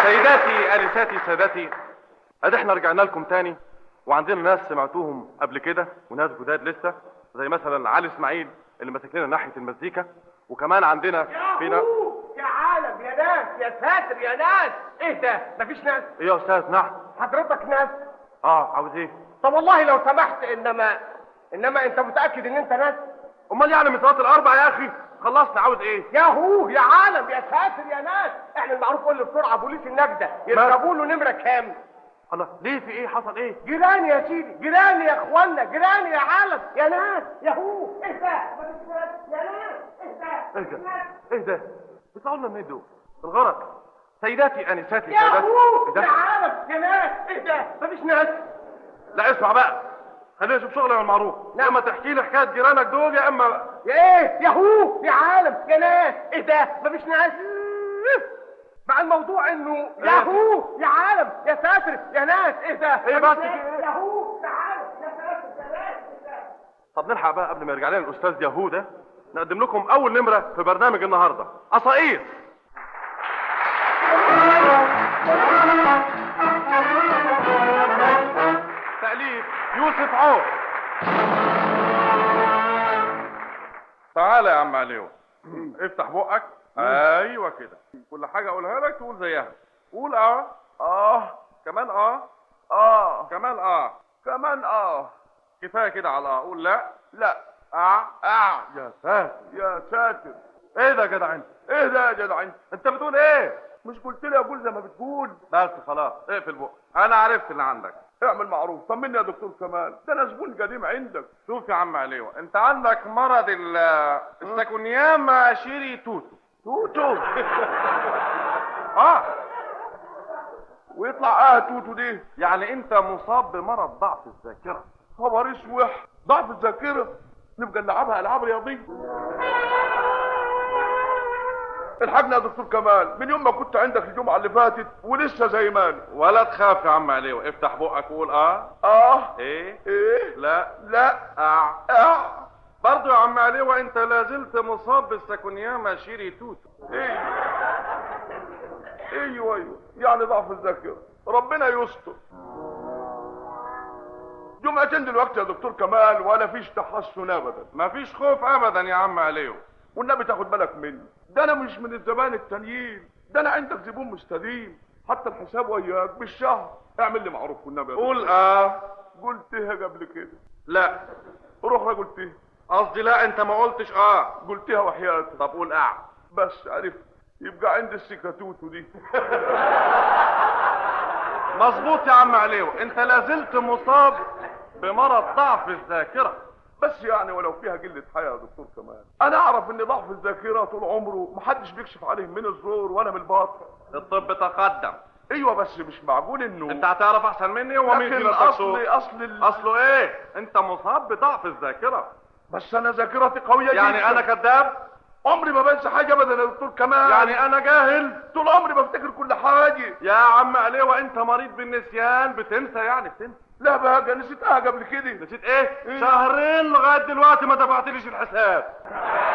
سيداتي انساتي سادتي ادي احنا رجعنا لكم تاني وعندنا ناس سمعتوهم قبل كده وناس جداد لسه زي مثلا علي اسماعيل اللي ماسك لنا ناحيه المزيكا وكمان عندنا فينا ياهو يا عالم يا ناس يا ساتر يا ناس ايه ده مفيش ناس ايه يا استاذ نعم حضرتك ناس اه عاوز ايه طب والله لو سمحت انما انما انت متاكد ان انت ناس امال يعني من صلاه الاربع يا اخي خلصنا عاوز ايه ياهو يا عالم يا ساتر يا ناس احنا المعروف قول بسرعه بوليس النجده يركبوا له نمره كام الله ليه في ايه حصل ايه جيراني يا سيدي جيراني يا اخوانا جيراني يا عالم يا ناس ياهو ايه ده مفيش ناس يا ناس ايه ده ايه ده ايه ده بيطلعوا لنا منين دول الغرق سيداتي انساتي سادتي ياهو إيه ده؟ يا عالم يا ناس ايه ده مفيش ناس لا اسمع بقى خلينا نشوف شغل يا المعروف يا اما تحكي لي حكايه جيرانك دول يا اما يا ايه ياهو يا عالم يا ناس ايه ده مفيش ناس مع الموضوع انه ياهو يا عالم يا ساتر يا ناس ايه ده إيه مفيش بس ناس. في إيه؟ ياهو يا عالم يا ساتر يا ناس إيه ده؟ طب نلحق بقى قبل ما يرجع لنا الاستاذ يهودا نقدم لكم اول نمره في برنامج النهارده قصايص تأليف يوسف عوف تعالى يا عم عليو افتح بقك ايوه كده كل حاجه اقولها لك تقول زيها قول اه اه كمان اه اه كمان اه كمان اه كفايه كده على اه قول لا لا اه اه يا ساتر يا ساتر ايه ده يا جدع انت ايه ده يا جدع انت انت بتقول ايه مش قلت لي اقول زي ما بتقول بس خلاص اقفل بقك انا عرفت اللي عندك اعمل معروف طمني يا دكتور كمال ده انا زبون قديم عندك شوف يا عم عليوة انت عندك مرض ال السكونياما شيري توتو توتو اه ويطلع اه توتو دي يعني انت مصاب بمرض ضعف الذاكره خبر اسوح ضعف الذاكره نبقى نلعبها العاب رياضيه الحقنا يا دكتور كمال من يوم ما كنت عندك الجمعه اللي فاتت ولسه زي ما انا ولا تخاف يا عم علي افتح بقك وقول اه اه ايه ايه لا لا اه اه برضه يا عم علي وانت لا زلت مصاب بالسكونياما شيري توتو ايه ايوه ايوه يعني ضعف الذاكره ربنا يستر جمعتين دلوقتي يا دكتور كمال ولا فيش تحسن ابدا مفيش خوف ابدا يا عم عليو والنبي تاخد بالك مني ده انا مش من الزبائن التانيين ده انا عندك زبون مستديم حتى الحساب وياك بالشهر اعمل لي معروف والنبي قول اه قلتها قبل كده لا روح انا قلتها قصدي لا انت ما قلتش اه قلتها وحياتي طب قول اه بس عرفت يبقى عندي السكاتوتو دي مظبوط يا عم عليو انت لازلت مصاب بمرض ضعف الذاكره بس يعني ولو فيها قله حياه يا دكتور كمان انا اعرف ان ضعف الذاكره طول عمره محدش بيكشف عليه من الزور ولا من الباطن الطب تقدم ايوه بس مش معقول انه انت هتعرف احسن مني ومين لكن فينا اصل اصل ال... اصله ايه انت مصاب بضعف الذاكره بس انا ذاكرتي قويه يعني جدا. انا كذاب عمري ما بنسى حاجه ابدا يا دكتور كمال يعني انا جاهل طول عمري بفتكر كل حاجه يا عم علي وانت مريض بالنسيان بتنسى يعني بتنسى لا بقى نسيتها قبل كده نسيت ايه شهرين لغايه دلوقتي ما دفعتليش الحساب